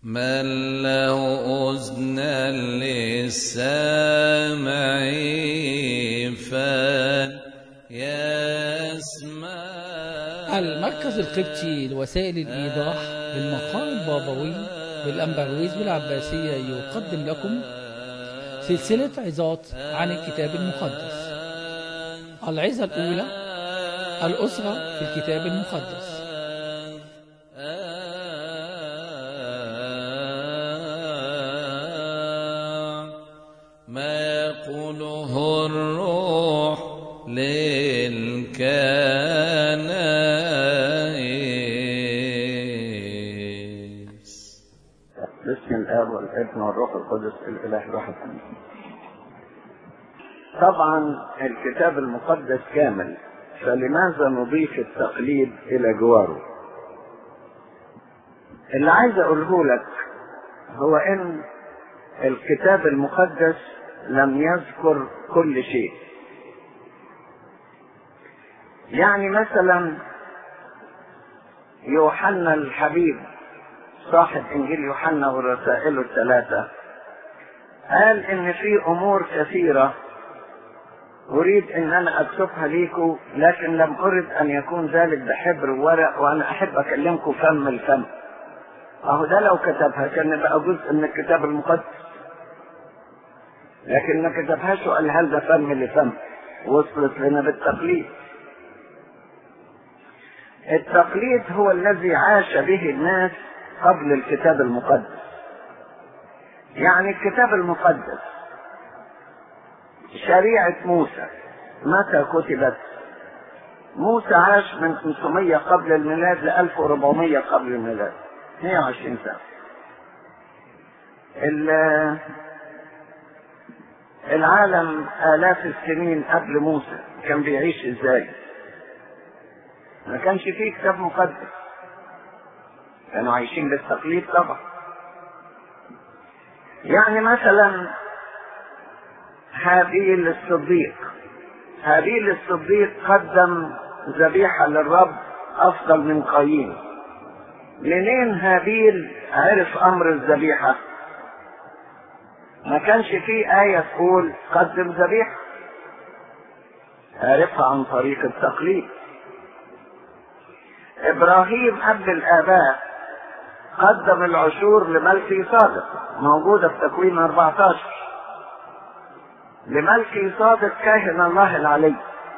من له أذنى للسامع فليسمع المركز القبطي لوسائل الإيضاح بالمقام البابوي بالأمبرويز بالعباسية يقدم لكم سلسلة عظات عن الكتاب المقدس العظة الأولى الأسرة في الكتاب المقدس ما يقوله الروح للكنائس باسم الاب والابن والروح القدس الاله الواحد امين طبعا الكتاب المقدس كامل فلماذا نضيف التقليد الى جواره اللي عايز اقوله لك هو ان الكتاب المقدس لم يذكر كل شيء يعني مثلا يوحنا الحبيب صاحب انجيل يوحنا ورسائله الثلاثه قال ان في امور كثيره اريد ان انا اكتبها ليكم لكن لم ارد ان يكون ذلك بحبر وورق وانا احب اكلمكم فم الفم اهو ده لو كتبها كان بقى جزء من الكتاب المقدس لكن ما كتبهاش وقال هل ده فم لفم وصلت لنا بالتقليد التقليد هو الذي عاش به الناس قبل الكتاب المقدس يعني الكتاب المقدس شريعة موسى متى كتبت موسى عاش من 500 قبل الميلاد ل 1400 قبل الميلاد 120 سنة العالم آلاف السنين قبل موسى كان بيعيش ازاي ما كانش فيه كتاب مقدس كانوا عايشين بالتقليد طبعا يعني مثلا هابيل الصديق هابيل الصديق قدم ذبيحة للرب أفضل من قايين منين هابيل عرف أمر الذبيحة ما كانش فيه آية تقول قدم ذبيحة عرفها عن طريق التقليد إبراهيم أب الآباء قدم العشور لملكي صادق موجودة في تكوين 14 لملكي صادق كاهن الله العلي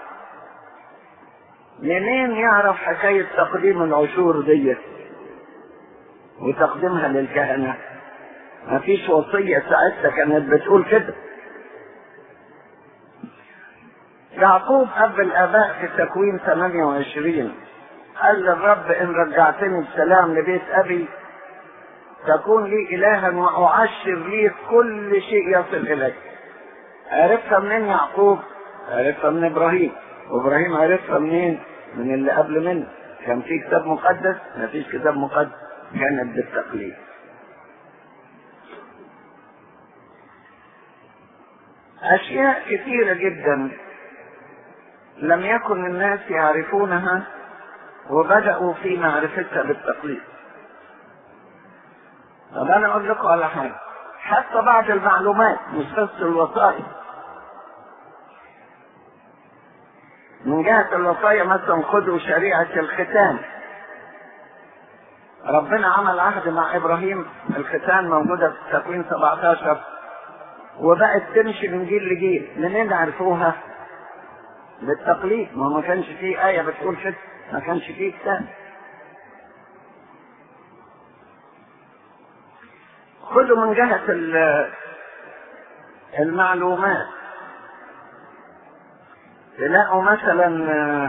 منين يعرف حكاية تقديم العشور دي وتقديمها للكهنة ما فيش وصية ساعتها كانت بتقول كده يعقوب أب الآباء في التكوين 28 قال للرب إن رجعتني بسلام لبيت أبي تكون لي إلها وأعشر لي كل شيء يصل إليك عرفها منين يعقوب عرفها من إبراهيم وإبراهيم عرفها منين من اللي قبل منه كان في كتاب مقدس ما فيش كتاب مقدس كانت بالتقليد أشياء كثيرة جدا لم يكن الناس يعرفونها وبدأوا في معرفتها بالتقليد طب أنا أقول لكم على حاجة حتى بعض المعلومات مش بس الوصايا من جهة الوصايا مثلا خذوا شريعة الختان ربنا عمل عهد مع إبراهيم الختان موجودة في التكوين 17 وبقت تمشي من جيل لجيل منين عرفوها بالتقليد ما ما كانش فيه آية بتقول كده ما كانش فيه كتاب خذوا من جهة المعلومات تلاقوا مثلا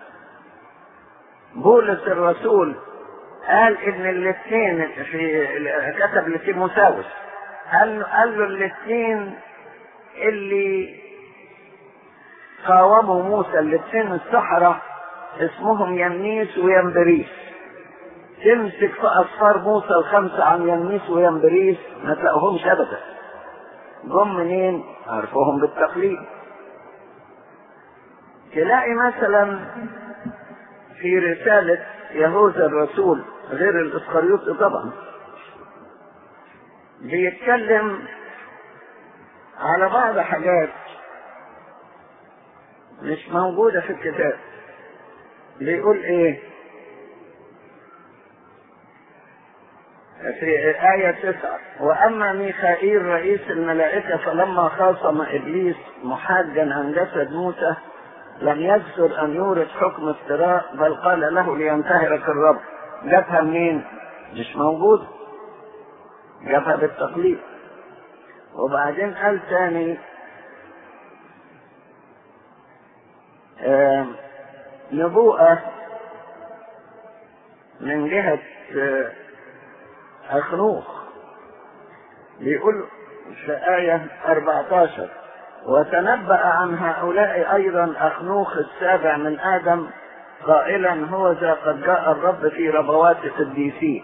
بولس الرسول قال ان الاثنين في كتب لتيموساوس قال قال له الاثنين اللي قاوموا موسى الاثنين السحرة اسمهم يمنيس وينبريس تمسك في أسفار موسى الخمسة عن يمنيس وينبريس ما تلاقوهمش أبدا جم منين؟ عرفوهم بالتقليد تلاقي مثلا في رسالة يهوذا الرسول غير الإسخريوطي طبعا بيتكلم على بعض حاجات مش موجودة في الكتاب بيقول ايه في آية تسعة وأما ميخائيل رئيس الملائكة فلما خاصم إبليس محاجا عن جسد موسى لم يجسر أن يورد حكم افتراء بل قال له لينتهرك الرب جابها منين؟ مش موجود جابها بالتقليد وبعدين قال تاني آه نبوءة من جهة آه أخنوخ بيقول في آية 14 وتنبأ عن هؤلاء أيضا أخنوخ السابع من آدم قائلا هو ذا قد جاء الرب في ربوات قديسيه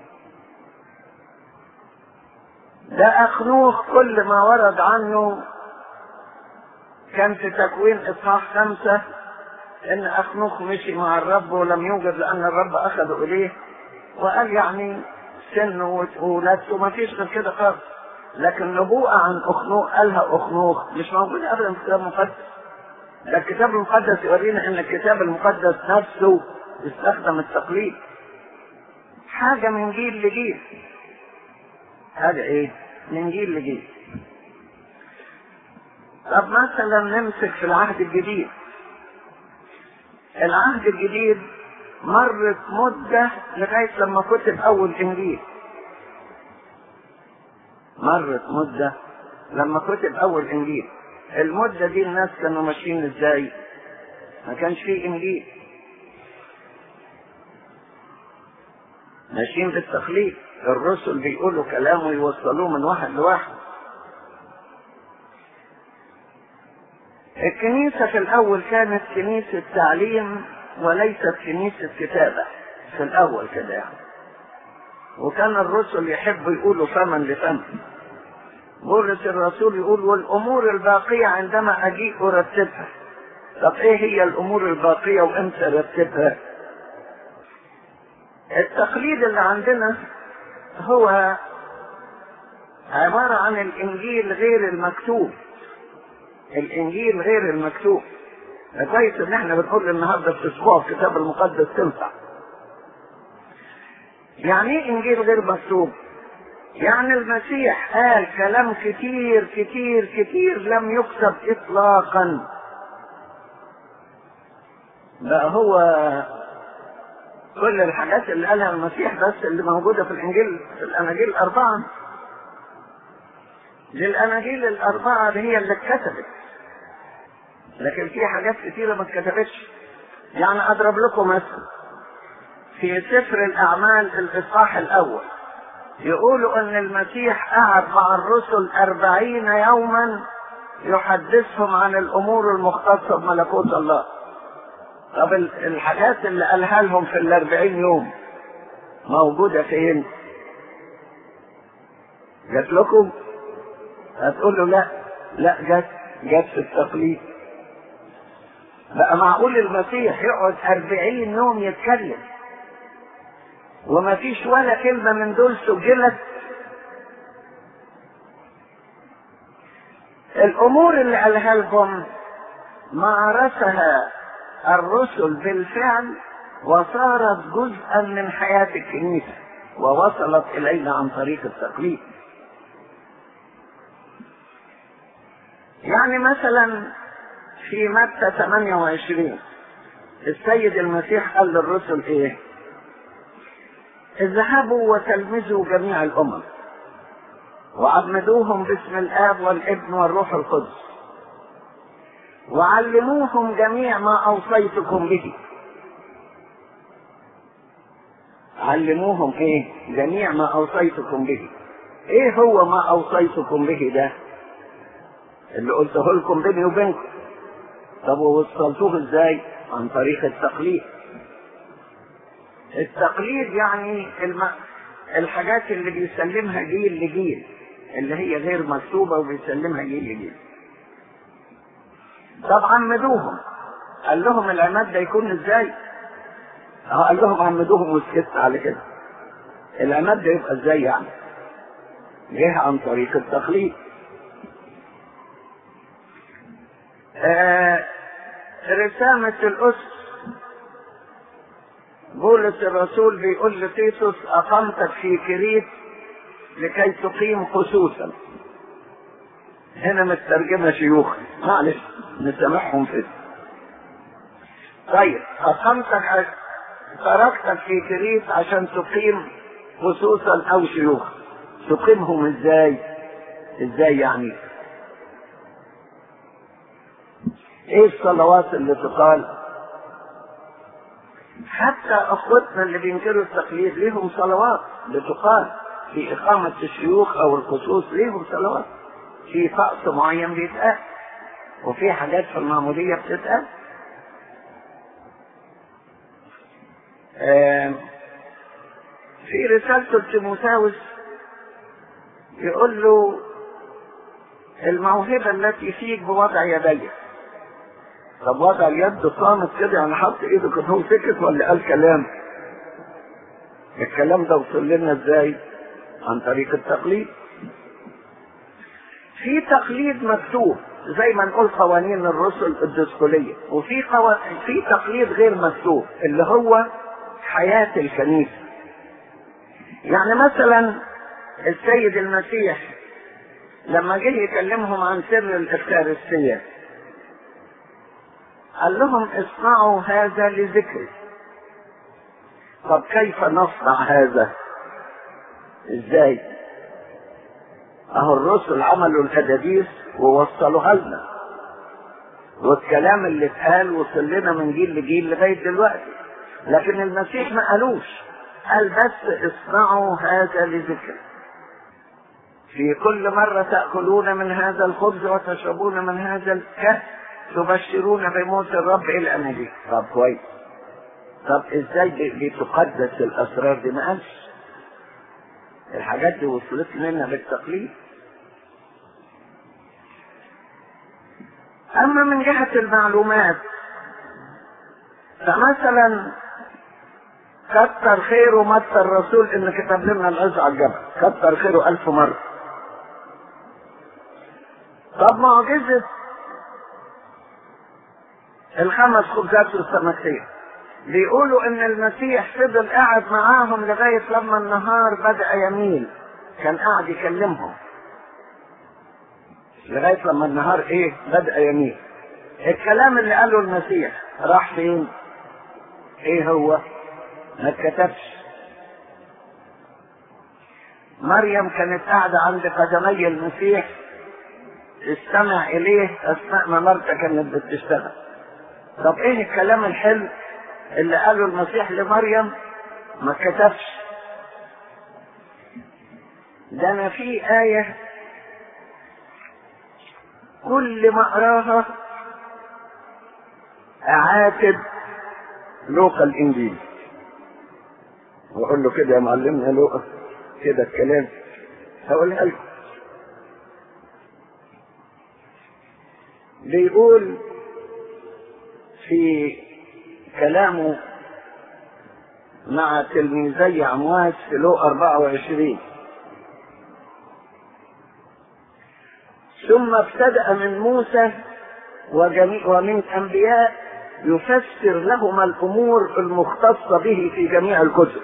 ده أخنوخ كل ما ورد عنه كان في تكوين إصحاح خمسة إن أخنوخ مشي مع الرب ولم يوجد لأن الرب أخذه إليه وقال يعني سنه وولادته ما فيش غير كده خالص لكن نبوءة عن أخنوخ قالها أخنوخ مش موجودة أبدا في الكتاب المقدس ده الكتاب المقدس يورينا إن الكتاب المقدس نفسه استخدم التقليد حاجة من جيل لجيل حاجة إيه؟ من جيل لجيل طب مثلا نمسك في العهد الجديد العهد الجديد مرت مدة لغاية لما كتب أول إنجيل مرت مدة لما كتب أول إنجيل المدة دي الناس كانوا ماشيين إزاي؟ ما كانش فيه إنجيل ماشيين بالتقليد الرسل بيقولوا كلام ويوصلوه من واحد لواحد الكنيسة في الأول كانت كنيسة تعليم وليست كنيسة كتابة في الأول كده يعني وكان الرسل يحبوا يقولوا فما لفم بولس الرسول يقول والأمور الباقية عندما أجيء أرتبها طب إيه هي الأمور الباقية وإمتى أرتبها التقليد اللي عندنا هو عبارة عن الإنجيل غير المكتوب الإنجيل غير المكتوب كويس إن إحنا بنقول النهاردة في أسبوع الكتاب المقدس تنفع يعني إيه إنجيل غير مكتوب؟ يعني المسيح قال كلام كتير كتير كتير لم يكتب إطلاقا بقى هو كل الحاجات اللي قالها المسيح بس اللي موجودة في الإنجيل في الأناجيل الأربعة للأناجيل الأربعة هي اللي اتكتبت لكن في حاجات كتيرة ما اتكتبتش يعني أضرب لكم مثل في سفر الأعمال الإصحاح الأول يقولوا أن المسيح قعد مع الرسل أربعين يوما يحدثهم عن الأمور المختصة بملكوت الله طب الحاجات اللي قالها لهم في الأربعين يوم موجودة فين؟ جات لكم؟ هتقولوا لا لا جت جت في التقليد بقى معقول المسيح يقعد أربعين يوم يتكلم وما فيش ولا كلمة من دول سجلت الأمور اللي قالها لهم مارسها الرسل بالفعل وصارت جزءا من حياة الكنيسة ووصلت إلينا عن طريق التقليد يعني مثلا في متى 28 السيد المسيح قال للرسل ايه اذهبوا وتلمذوا جميع الامم وعمدوهم باسم الاب والابن والروح القدس وعلموهم جميع ما اوصيتكم به علموهم ايه جميع ما اوصيتكم به ايه هو ما اوصيتكم به ده اللي قلته لكم بيني وبينكم طب ووصلتوه ازاي عن طريق التقليد التقليد يعني الم... الحاجات اللي بيسلمها جيل لجيل اللي هي غير مكتوبة وبيسلمها جيل لجيل طب عمدوهم قال لهم العماد ده يكون ازاي اه قال لهم عمدوهم وسكت على كده العماد ده يبقى ازاي يعني جه عن طريق التقليد آه رسامة الأسس بولس الرسول بيقول لتيتوس أقمتك في كريت لكي تقيم خصوصا هنا مترجمة شيوخ معلش نسامحهم في طيب أقمتك تركتك في كريت عشان تقيم خصوصا أو شيوخ تقيمهم ازاي ازاي يعني ايه الصلوات اللي تقال حتى اخوتنا اللي بينكروا التقليد ليهم صلوات بتقال في اقامة الشيوخ او الخصوص ليهم صلوات في طقس معين بيتقال وفي حاجات في المعمودية بتتقال آه في رسالته لتيموثاوس يقول له الموهبة التي فيك بوضع يديك طب وضع اليد صامت كده يعني حط ايده كده هو سكت ولا قال كلام الكلام ده وصل لنا ازاي عن طريق التقليد في تقليد مكتوب زي ما نقول قوانين الرسل الدستورية وفي قو... في تقليد غير مكتوب اللي هو حياة الكنيسة يعني مثلا السيد المسيح لما جه يكلمهم عن سر الإفكارستية قال لهم اصنعوا هذا لذكري طب كيف نصنع هذا ازاي اهو الرسل عملوا الاداديس ووصلوها لنا والكلام اللي اتقال وصل لنا من جيل لجيل لغايه دلوقتي لكن المسيح ما قالوش قال بس اصنعوا هذا لذكري في كل مرة تأكلون من هذا الخبز وتشربون من هذا الكهف تبشرون بموت الرب إلى أن يجي طب كويس طب ازاي بتقدس الأسرار دي ما قالش الحاجات دي وصلت لنا بالتقليد أما من جهة المعلومات فمثلا كتر خيره متى الرسول إن كتب لنا العز على الجبل كتر خيره ألف مرة طب معجزة الخمس خبزات والسمكتين بيقولوا ان المسيح فضل قاعد معاهم لغاية لما النهار بدأ يميل كان قاعد يكلمهم لغاية لما النهار ايه بدأ يميل الكلام اللي قاله المسيح راح فين ايه هو ما اتكتبش مريم كانت قاعدة عند قدمي المسيح استمع اليه اثناء ما مرتا كانت بتشتغل طب ايه الكلام الحلو اللي قاله المسيح لمريم ما كتبش ده انا في آية كل ما اقراها اعاتب لوقا الانجيل واقول له كده يا معلمنا لوقا كده الكلام هقولها لكم بيقول في كلامه مع تلميذي عمواس في لو 24 ثم ابتدأ من موسى وجميع ومن أنبياء يفسر لهما الأمور المختصة به في جميع الكتب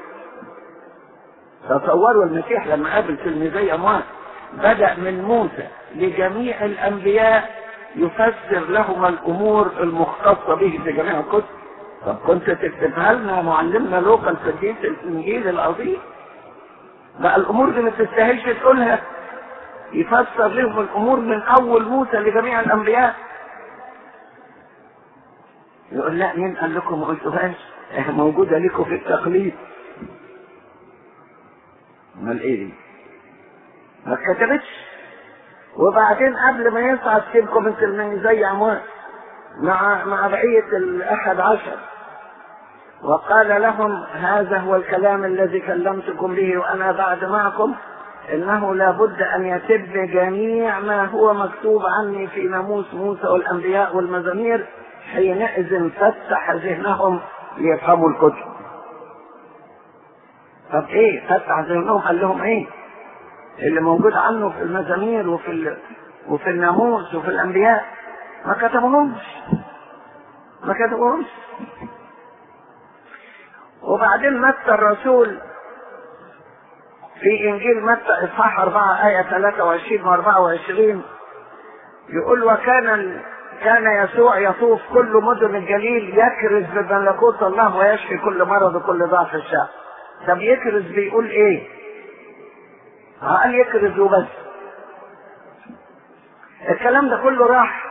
تصوروا المسيح لما قابل تلميذي عمواس بدأ من موسى لجميع الأنبياء يفسر لهما الامور المختصه به في جميع الكتب طب كنت تكتبها لنا معلمنا لوقا القديس الانجيل العظيم بقى الامور دي ما تستاهلش تقولها يفسر لهم الامور من اول موسى لجميع الانبياء يقول لا مين قال لكم ما قلتوهاش موجوده لكم في التقليد امال ايه دي ما اتكتبتش وبعدين قبل ما يصعد فيكم مثل من زي عمواس مع مع بقية الأحد عشر وقال لهم هذا هو الكلام الذي كلمتكم به وأنا بعد معكم إنه لابد أن يتم جميع ما هو مكتوب عني في ناموس موسى والأنبياء والمزامير حينئذ فتح ذهنهم ليفهموا الكتب طب ايه فتح ذهنهم قال لهم ايه اللي موجود عنه في المزامير وفي ال... وفي الناموس وفي الانبياء ما كتبهمش ما كتبهمش وبعدين متى الرسول في انجيل متى اصحاح 4 ايه 23 و 24 يقول وكان ال... كان يسوع يطوف كل مدن الجليل يكرز بملكوت الله ويشفي كل مرض وكل ضعف الشعب طب يكرز بيقول ايه قال يكرز وبس الكلام ده كله راح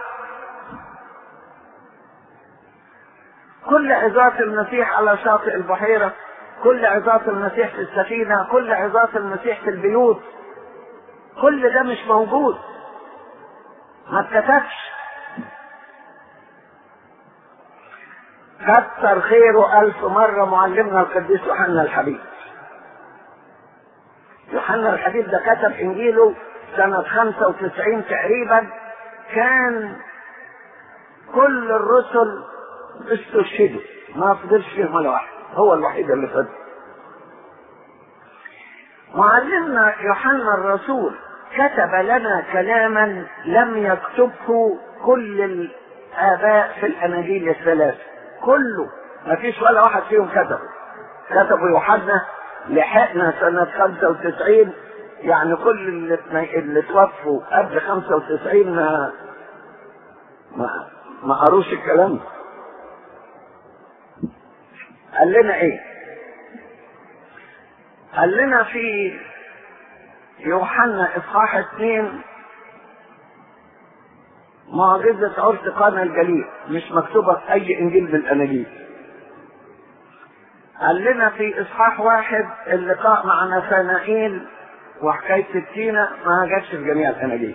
كل عظات المسيح على شاطئ البحيرة كل عظات المسيح في السفينة كل عظات المسيح في البيوت كل ده مش موجود ما اتكتبش كتر خيره ألف مرة معلمنا القديس يوحنا الحبيب يوحنا الحبيب ده كتب إنجيله سنة 95 تقريبا كان كل الرسل استشهدوا ما فضلش فيهم ولا واحد هو الوحيد اللي فضل معلمنا يوحنا الرسول كتب لنا كلاما لم يكتبه كل الآباء في الأناجيل الثلاثة كله ما فيش ولا واحد فيهم كتبه كتبوا يوحنا لحقنا سنة 95 يعني كل اللي, اللي توفوا قبل 95 ما ما, ما قروش الكلام ده قال لنا ايه قال لنا في يوحنا اصحاح اثنين معجزة عرس قانا الجليل مش مكتوبة في أي إنجيل بالأناجيل. قال لنا في إصحاح واحد اللقاء مع نثانائيل وحكاية التينة ما جاتش في جميع الأناجيل.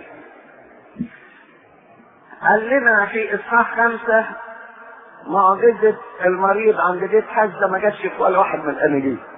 قال لنا في إصحاح خمسة معجزة المريض عند بيت حزة ما جاتش في ولا واحد من الأناجيل.